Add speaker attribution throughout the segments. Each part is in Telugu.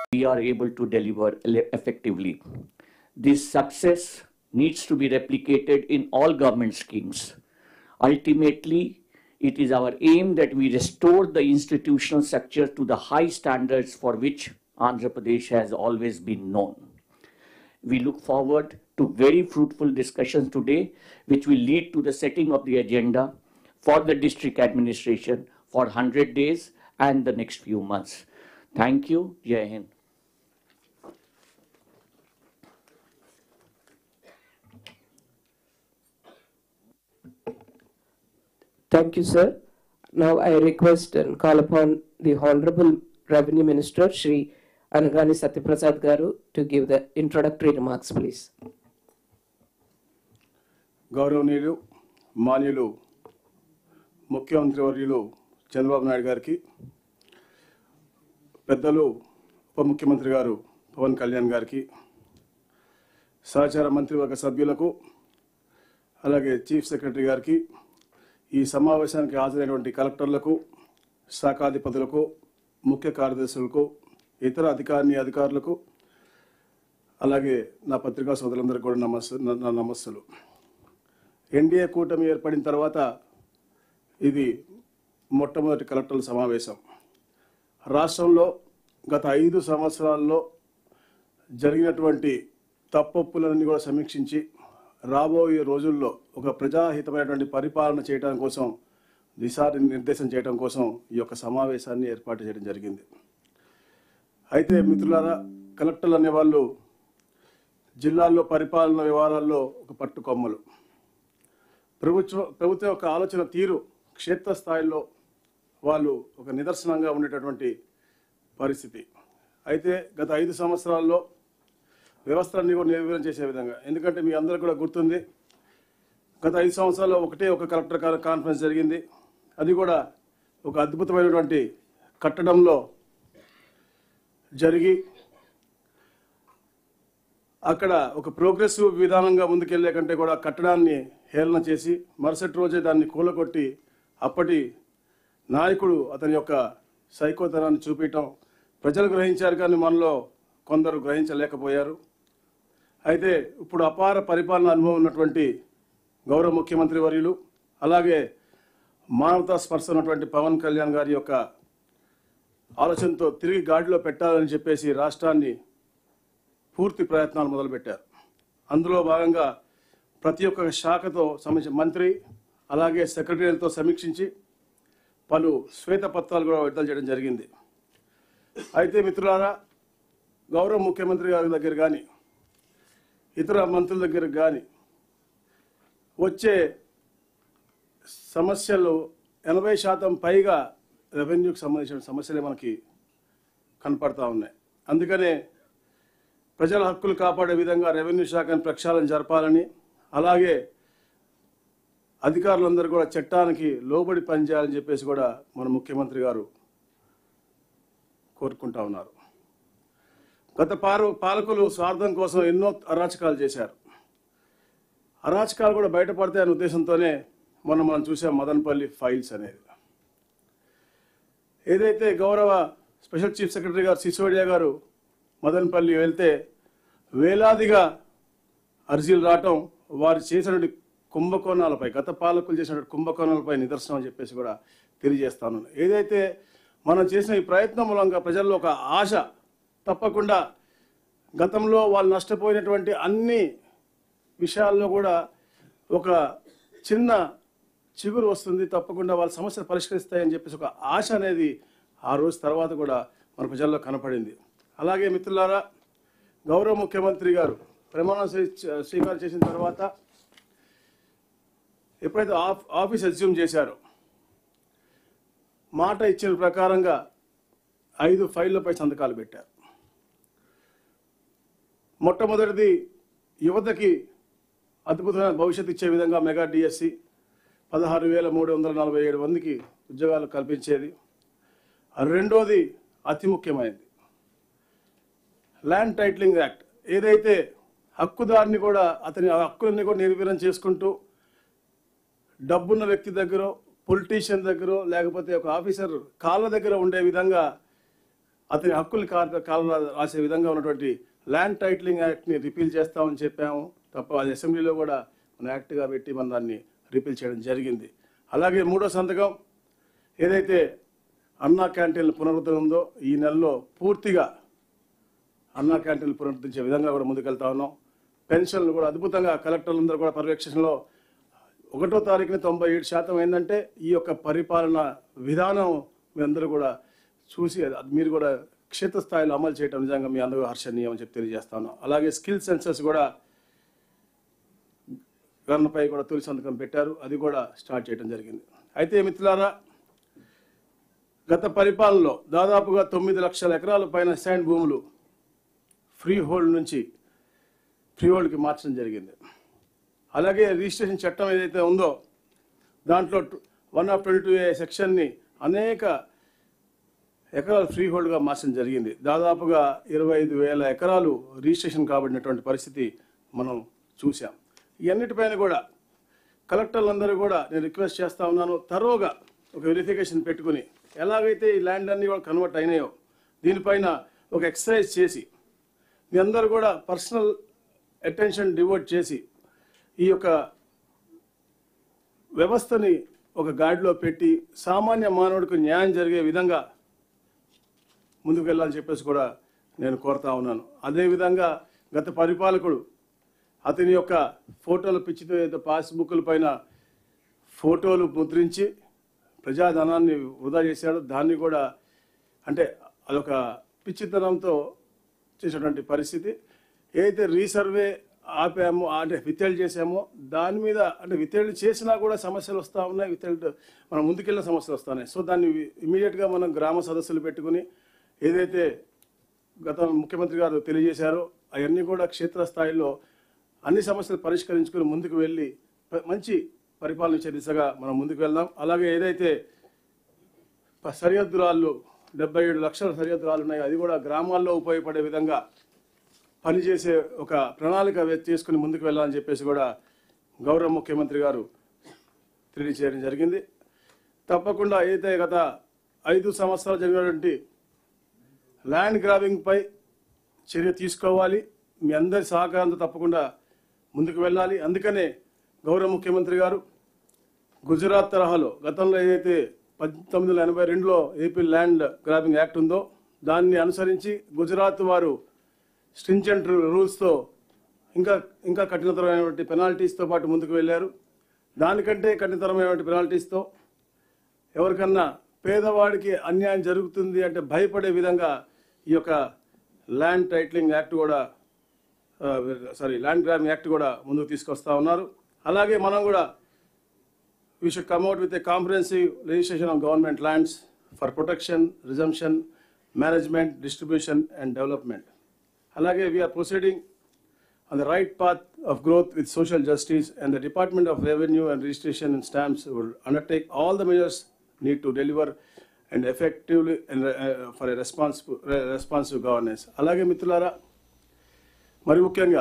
Speaker 1: we are able to deliver ele- effectively. This success needs to be replicated in all government schemes. Ultimately, it is our aim that we restore the institutional structure to the high standards for which Andhra Pradesh has always been known. We look forward to very fruitful discussions today, which will lead to the setting of the agenda for the district administration for 100 days and the next few months. Thank you. Jai Hind.
Speaker 2: Thank you, sir. Now I request and call upon the Honorable Revenue Minister, Shri Anagani Satyaprasad Garu, to give the introductory remarks, please.
Speaker 3: గౌరవనీయులు మాన్యులు ముఖ్యమంత్రి వర్యులు చంద్రబాబు నాయుడు గారికి పెద్దలు ఉప ముఖ్యమంత్రి గారు పవన్ కళ్యాణ్ గారికి సహచార మంత్రివర్గ సభ్యులకు అలాగే చీఫ్ సెక్రటరీ గారికి ఈ సమావేశానికి హాజరైనటువంటి కలెక్టర్లకు శాఖాధిపతులకు ముఖ్య కార్యదర్శులకు ఇతర అధికారిని అధికారులకు అలాగే నా పత్రికా సోదరులందరికీ కూడా నమస్సు నా నమస్సులు ఎన్డీఏ కూటమి ఏర్పడిన తర్వాత ఇది మొట్టమొదటి కలెక్టర్ల సమావేశం రాష్ట్రంలో గత ఐదు సంవత్సరాల్లో జరిగినటువంటి తప్పొప్పులన్నీ కూడా సమీక్షించి రాబోయే రోజుల్లో ఒక ప్రజాహితమైనటువంటి పరిపాలన చేయడం కోసం దిశా నిర్దేశం చేయడం కోసం ఈ యొక్క సమావేశాన్ని ఏర్పాటు చేయడం జరిగింది అయితే మిత్రులారా కలెక్టర్లు అనేవాళ్ళు జిల్లాల్లో పరిపాలన వ్యవహారాల్లో ఒక పట్టు కొమ్మలు ప్రభుత్వం ప్రభుత్వం యొక్క ఆలోచన తీరు క్షేత్రస్థాయిలో వాళ్ళు ఒక నిదర్శనంగా ఉండేటటువంటి పరిస్థితి అయితే గత ఐదు సంవత్సరాల్లో వ్యవస్థలన్నీ కూడా నిర్వీర్యం చేసే విధంగా ఎందుకంటే మీ అందరికీ కూడా గుర్తుంది గత ఐదు సంవత్సరాల్లో ఒకటే ఒక కలెక్టర్ కా- కాన్ఫరెన్స్ జరిగింది అది కూడా ఒక అద్భుతమైనటువంటి కట్టడంలో జరిగి అక్కడ ఒక ప్రోగ్రెసివ్ విధానంగా ముందుకెళ్లే కంటే కూడా కట్టడాన్ని హేళన చేసి మరుసటి రోజే దాన్ని కూలగొట్టి అప్పటి నాయకుడు అతని యొక్క సైకోతనాన్ని చూపించటం ప్రజలు గ్రహించారు కానీ మనలో కొందరు గ్రహించలేకపోయారు అయితే ఇప్పుడు అపార పరిపాలన అనుభవం ఉన్నటువంటి గౌరవ ముఖ్యమంత్రి వర్యులు అలాగే మానవతా స్పర్శ ఉన్నటువంటి పవన్ కళ్యాణ్ గారి యొక్క ఆలోచనతో తిరిగి గాడిలో పెట్టాలని చెప్పేసి రాష్ట్రాన్ని పూర్తి ప్రయత్నాలు మొదలుపెట్టారు అందులో భాగంగా ప్రతి ఒక్క శాఖతో సంబంధించిన మంత్రి అలాగే సెక్రటరీలతో సమీక్షించి పలు శ్వేతపత్రాలు కూడా విడుదల చేయడం జరిగింది అయితే మిత్రులారా గౌరవ ముఖ్యమంత్రి గారి దగ్గర కానీ ఇతర మంత్రుల దగ్గర కానీ వచ్చే సమస్యలు ఎనభై శాతం పైగా రెవెన్యూకి సంబంధించిన సమస్యలే మనకి కనపడతా ఉన్నాయి అందుకనే ప్రజల హక్కులు కాపాడే విధంగా రెవెన్యూ శాఖను ప్రక్షాళన జరపాలని అలాగే అధికారులందరూ కూడా చట్టానికి లోబడి పనిచేయాలని చెప్పేసి కూడా మన ముఖ్యమంత్రి గారు కోరుకుంటా ఉన్నారు గత పారు పాలకులు స్వార్థం కోసం ఎన్నో అరాచకాలు చేశారు అరాచకాలు కూడా బయటపడతాయి అనే ఉద్దేశంతోనే మొన్న మనం చూసాం మదనపల్లి ఫైల్స్ అనేది ఏదైతే గౌరవ స్పెషల్ చీఫ్ సెక్రటరీ గారు సిసోడియా గారు మదనపల్లి వెళ్తే వేలాదిగా అర్జీలు రావటం వారు చేసినటువంటి కుంభకోణాలపై గత పాలకులు చేసినటువంటి కుంభకోణాలపై నిదర్శనం అని చెప్పేసి కూడా తెలియజేస్తాను ఏదైతే మనం చేసిన ఈ ప్రయత్నం మూలంగా ప్రజల్లో ఒక ఆశ తప్పకుండా గతంలో వాళ్ళు నష్టపోయినటువంటి అన్ని విషయాల్లో కూడా ఒక చిన్న చిగురు వస్తుంది తప్పకుండా వాళ్ళ సమస్యలు పరిష్కరిస్తాయని చెప్పేసి ఒక ఆశ అనేది ఆ రోజు తర్వాత కూడా మన ప్రజల్లో కనపడింది అలాగే మిత్రులారా గౌరవ ముఖ్యమంత్రి గారు ప్రమాణ స్వీ- స్వీకారం చేసిన తర్వాత ఎప్పుడైతే ఆఫ్ ఆఫీస్ అజ్యూమ్ చేశారో మాట ఇచ్చిన ప్రకారంగా ఐదు ఫైళ్లపై సంతకాలు పెట్టారు మొట్టమొదటిది యువతకి అద్భుతమైన భవిష్యత్తు ఇచ్చే విధంగా మెగా డిఎస్సి పదహారు వేల మూడు వందల నలభై ఏడు మందికి ఉద్యోగాలు కల్పించేది రెండోది అతి ముఖ్యమైనది ల్యాండ్ టైటిలింగ్ యాక్ట్ ఏదైతే హక్కుదారుని కూడా అతని హక్కులన్నీ కూడా నిర్వీర్యం చేసుకుంటూ డబ్బున్న వ్యక్తి దగ్గర పొలిటీషియన్ దగ్గర లేకపోతే ఒక ఆఫీసర్ కాళ్ళ దగ్గర ఉండే విధంగా అతని హక్కులు కాల కాల రాసే విధంగా ఉన్నటువంటి ల్యాండ్ టైటిలింగ్ యాక్ట్ని రిపీల్ చేస్తామని చెప్పాము తప్ప అది అసెంబ్లీలో కూడా మన యాక్ట్గా పెట్టి మన దాన్ని రిపీల్ చేయడం జరిగింది అలాగే మూడో సంతకం ఏదైతే అన్నా క్యాంటీన్ల పునరుద్ధరణ ఉందో ఈ నెలలో పూర్తిగా అన్నా క్యాంటీన్లు పునరుద్ధరించే విధంగా కూడా ముందుకెళ్తా ఉన్నాం పెన్షన్లు కూడా అద్భుతంగా కలెక్టర్లందరూ కూడా పర్యవేక్షణలో ఒకటో తారీఖున తొంభై ఏడు శాతం ఏంటంటే ఈ యొక్క పరిపాలన విధానం మీ అందరూ కూడా చూసి అది మీరు కూడా క్షేత్రస్థాయిలో అమలు చేయడం నిజంగా మీ అందరూ హర్షణీయం అని చెప్పి తెలియజేస్తాను అలాగే స్కిల్ సెన్సెస్ కూడా గవర్నపై కూడా తొలి సంతకం పెట్టారు అది కూడా స్టార్ట్ చేయడం జరిగింది అయితే మిత్రులారా గత పరిపాలనలో దాదాపుగా తొమ్మిది లక్షల ఎకరాల పైన శాండ్ భూములు ఫ్రీ హోల్డ్ నుంచి ఫ్రీ హోల్డ్కి మార్చడం జరిగింది అలాగే రిజిస్ట్రేషన్ చట్టం ఏదైతే ఉందో దాంట్లో one of twenty two A సెక్షన్ని అనేక ఎకరాలు ఫ్రీ హోల్డ్గా మార్చడం జరిగింది దాదాపుగా ఇరవై ఐదు వేల ఎకరాలు రిజిస్ట్రేషన్ కాబడినటువంటి పరిస్థితి మనం చూసాం ఇవన్నిటిపైన కూడా కలెక్టర్లందరూ కూడా నేను రిక్వెస్ట్ చేస్తా ఉన్నాను తరోగా ఒక వెరిఫికేషన్ పెట్టుకుని ఎలాగైతే ఈ ల్యాండ్ అన్ని కూడా కన్వర్ట్ అయినాయో దీనిపైన ఒక ఎక్సర్సైజ్ చేసి మీ అందరూ కూడా పర్సనల్ అటెన్షన్ డివోట్ చేసి ఈ యొక్క వ్యవస్థని ఒక గాడిలో పెట్టి సామాన్య మానవుడికి న్యాయం జరిగే విధంగా ముందుకు వెళ్ళాలని చెప్పేసి కూడా నేను కోరుతా ఉన్నాను అదేవిధంగా గత పరిపాలకుడు అతని యొక్క ఫోటోలు పిచ్చితో ఏదో పాస్బుక్ల పైన ఫోటోలు ముద్రించి ప్రజాధనాన్ని వృధా చేశాడు దాన్ని కూడా అంటే అదొక పిచ్చితనంతో చేసినటువంటి పరిస్థితి ఏదైతే రీసర్వే ఆపామో అంటే విత్తేళ్ళు చేసామో దాని మీద అంటే విత్తేళ్ళు చేసినా కూడా సమస్యలు వస్తూ ఉన్నాయి విత్తేళ్ళు మనం ముందుకెళ్ళిన సమస్యలు వస్తున్నాయి సో దాన్ని ఇమీడియట్గా మనం గ్రామ సదస్సులు పెట్టుకుని ఏదైతే గత ముఖ్యమంత్రి గారు తెలియజేశారో అవన్నీ కూడా క్షేత్రస్థాయిలో అన్ని సమస్యలు పరిష్కరించుకుని ముందుకు వెళ్ళి ప- మంచి పరిపాలన ఇచ్చే దిశగా మనం ముందుకు వెళ్దాం అలాగే ఏదైతే ప- సరిహద్దు రాళ్ళు డెబ్బై ఏడు లక్షల సరిహద్దు రాళ్ళు ఉన్నాయి అది కూడా గ్రామాల్లో ఉపయోగపడే విధంగా పనిచేసే ఒక ప్రణాళిక వే- తీసుకుని ముందుకు వెళ్ళాలని చెప్పేసి కూడా గౌరవ ముఖ్యమంత్రి గారు తెలియజేయడం జరిగింది తప్పకుండా ఏదైతే గత ఐదు సంవత్సరాలు జరిగినటువంటి ల్యాండ్ గ్రాబింగ్ పై చర్య తీసుకోవాలి మీ అందరి సహకారంతో తప్పకుండా ముందుకు వెళ్ళాలి అందుకనే గౌరవ ముఖ్యమంత్రి గారు గుజరాత్ తరహాలో గతంలో ఏదైతే పంతొమ్మిది వందల ఎనభై రెండులో ఏపీ ల్యాండ్ గ్రాబింగ్ యాక్ట్ ఉందో దాన్ని అనుసరించి గుజరాత్ వారు స్ట్రింజెంట్ రూల్స్తో ఇంకా ఇంకా కఠినతరమైనటువంటి పెనాల్టీస్తో పాటు ముందుకు వెళ్ళారు దానికంటే కఠినతరమైనటువంటి పెనాల్టీస్తో ఎవరికన్నా పేదవాడికి అన్యాయం జరుగుతుంది అంటే భయపడే విధంగా ఈ యొక్క ల్యాండ్ టైటిలింగ్ యాక్ట్ కూడా సారీ ల్యాండ్ గ్రాబింగ్ యాక్ట్ కూడా ముందుకు తీసుకొస్తా ఉన్నారు అలాగే మనం కూడా we should come out with a comprehensive legislation on government lands for protection, resumption, management, distribution, and development. Alage, we are proceeding on the right path of growth with social justice, and the Department of Revenue and Registration and Stamps will undertake all the measures need to deliver and effectively and uh, for a responsible, responsive governance. అలాగే మిత్రులారా మరి ముఖ్యంగా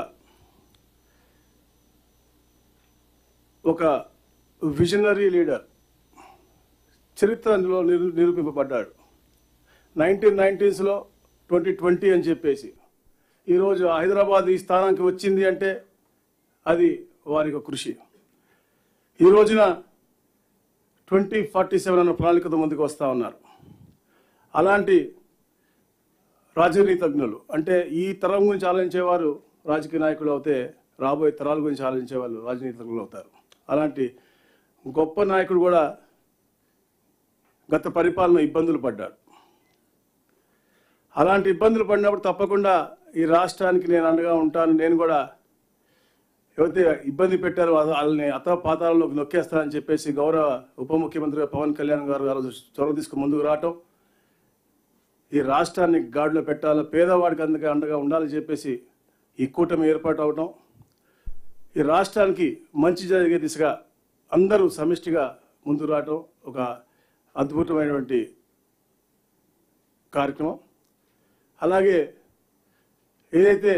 Speaker 3: ఒక విజనరీ లీడర్ చరిత్రలో నిరు నిరూపింపబడ్డాడు నైన్టీన్ నైన్టీస్లో ట్వంటీ ట్వంటీ అని చెప్పేసి ఈరోజు హైదరాబాద్ ఈ స్థానానికి వచ్చింది అంటే అది వారి యొక్క కృషి ఈ రోజున ట్వంటీ ఫార్టీ సెవెన్ అన్న ప్రణాళికతో ముందుకు వస్తూ ఉన్నారు అలాంటి రాజనీతజ్ఞులు అంటే ఈ తరం గురించి ఆలోచించేవారు రాజకీయ నాయకులు అవుతే రాబోయే తరాల గురించి ఆలోచించే వాళ్ళు రాజనీతజ్ఞులు అవుతారు అలాంటి గొప్ప నాయకుడు కూడా గత పరిపాలన ఇబ్బందులు పడ్డాడు అలాంటి ఇబ్బందులు పడినప్పుడు తప్పకుండా ఈ రాష్ట్రానికి నేను అండగా ఉంటాను నేను కూడా ఎవరైతే ఇబ్బంది పెట్టారో వాళ్ళ- వాళ్ళని అత పాతాలలోకి నొక్కేస్తానని చెప్పేసి గౌరవ ఉప ముఖ్యమంత్రి పవన్ కళ్యాణ్ గారు ఆ రోజు చొరవ తీసుకుని ముందుకు రావటం ఈ రాష్ట్రాన్ని గాడిలో పెట్టాలి పేదవాడికి అందుకే అండగా ఉండాలని చెప్పేసి ఈ కూటమి ఏర్పాటు అవటం ఈ రాష్ట్రానికి మంచి జరిగే దిశగా అందరూ సమిష్టిగా ముందుకు రావటం ఒక అద్భుతమైనటువంటి కార్యక్రమం అలాగే ఏదైతే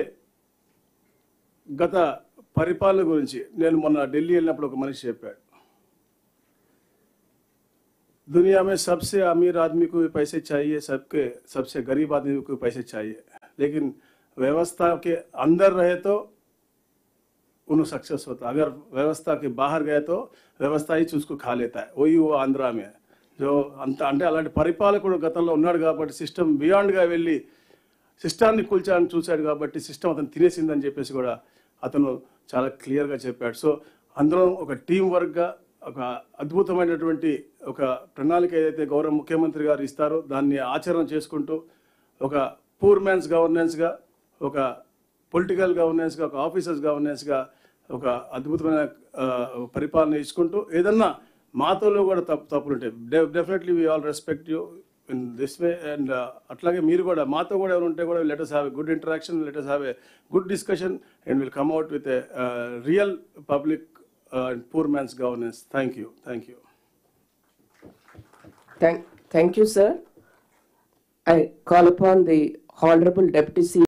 Speaker 3: గత పరిపాలన గురించి నేను మొన్న ఢిల్లీ వెళ్ళినప్పుడు ఒక మనిషి చెప్పాడు दुनिया में सबसे अमीर आदमी को भी पैसे चाहिए सबके सबसे गरीब आदमी को भी पैसे चाहिए लेकिन व्यवस्था के अंदर रहे तो उन्हें सक्सेस होता अगर व्यवस्था के बाहर गए तो వ్యవస్థ ఇచ్చి उसको खा लेता है वही वो ఆంధ్రా में जो అంత అంటే అలాంటి పరిపాలకుడు గతంలో ఉన్నాడు కాబట్టి సిస్టమ్ బియాండ్గా వెళ్ళి సిస్టాన్ని కూల్చాలని చూశాడు కాబట్టి సిస్టమ్ అతను తినేసిందని చెప్పేసి కూడా అతను చాలా క్లియర్గా చెప్పాడు సో అందులో ఒక టీం వర్క్గా ఒక అద్భుతమైనటువంటి ఒక ప్రణాళిక ఏదైతే గౌరవ ముఖ్యమంత్రి గారు ఇస్తారో దాన్ని ఆచరణ చేసుకుంటూ ఒక పూర్ మ్యాన్స్ గవర్నెన్స్గా ఒక పొలిటికల్ గవర్నెన్స్గా ఒక ఆఫీసర్స్ గవర్నెన్స్గా ఒక అద్భుతమైన ఆ, పరిపాలన ఇచ్చుకుంటూ ఏదన్నా మాతోలో కూడా తప్పు తప్పులు ఉంటాయి definitely we all respect you in this way and అట్లాగే మీరు కూడా మాతో కూడా ఎవరు ఉంటే కూడా letters have good interaction letters have a good discussion and will come out with a real public and poor man's governance thank you thank you
Speaker 2: Thank, thank you, sir. I call upon the Honorable Deputy